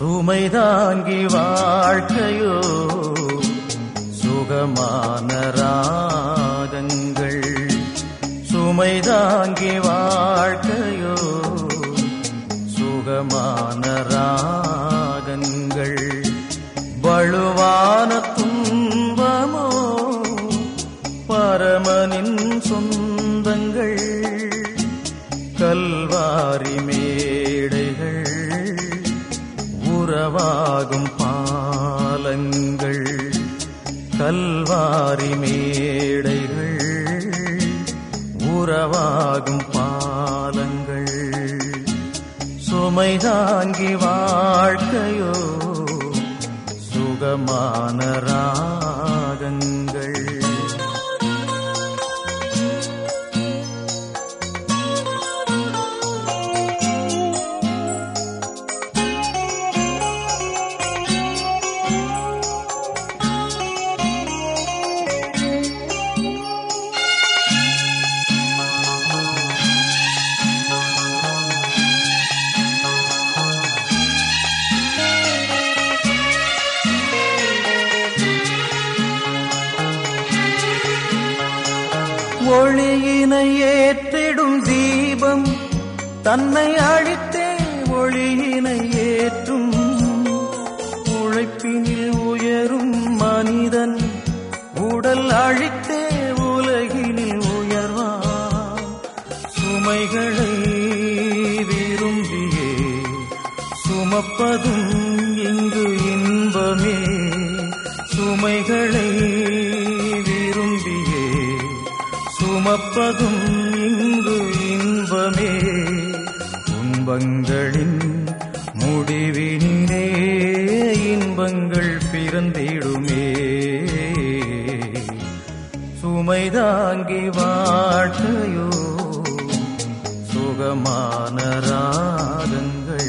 சுமைதாங்கி வாழ்க்கையோ சுகமான ராகங்கள் சுமைதாங்கி வாழ்க்கையோ சுகமான ராகங்கள் வலுவான துன்பமோ பரமனின் சொந்தங்கள் கல்வாரி மேடைகள் உறவாகும் பாலங்கள் கல்வாரி மேடைகள் உறவாகும் பாலங்கள் சுமைதாங்கி வாழ்க்கையோ சுகமான ராகங்கள் ஒளியினை ஏற்றிடும் தீபம் தன்னை அழித்தே ஒளியினை ஏற்றும் உழைப்பினில் உயரும் மனிதன் உடல் அழித்தே உலகினில் உயர்வான் சுமைகளை விரும்பியே சுமப்பதும் இங்கு இன்பமே சுமைகளை விரும்பியே சுமப்பதும் இங்கு இன்பமே துன்பங்களின் முடிவினிலே இன்பங்கள் பிறந்திடுமே சுமைதாங்கி வாழ்க்கையோ சுகமான ராகங்கள்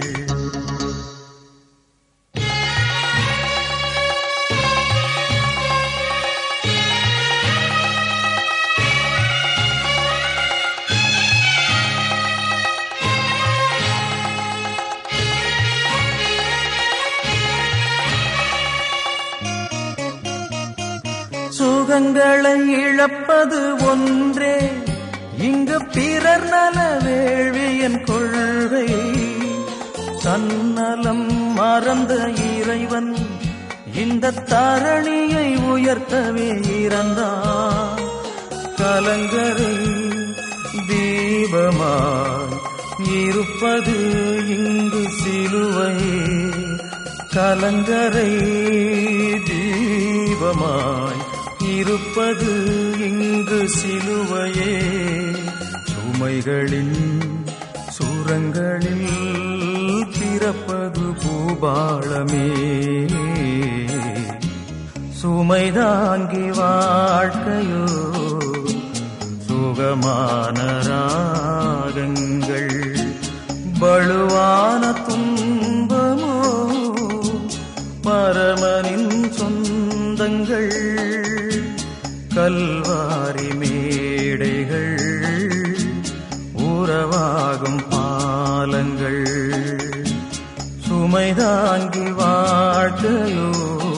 சுகங்களை இழப்பது ஒன்றே இங்கு பிறர் நல வேள்வியன் கொள்கை தன்னலம் மறந்த இறைவன் இந்த தரணியை உயர்த்தவே இறந்தான் கலங்கரை தீபமாய் இருப்பது இங்கு சிலுவை கலங்கரை தீபமாய் இருப்பது இங்கு சிலுவையே சுமைகளின் சுரங்களில் பிறப்பது பூபாளமே சுமைதாங்கி வாழ்க்கையோ சுகமான ராகங்கள் பழுவான துன்பமோ பரமனின் சொந்தங்கள் கல்வாரி மேடைகள் உறவாகும் பாலங்கள் சுமைதாங்கி வாழ்க்கையோ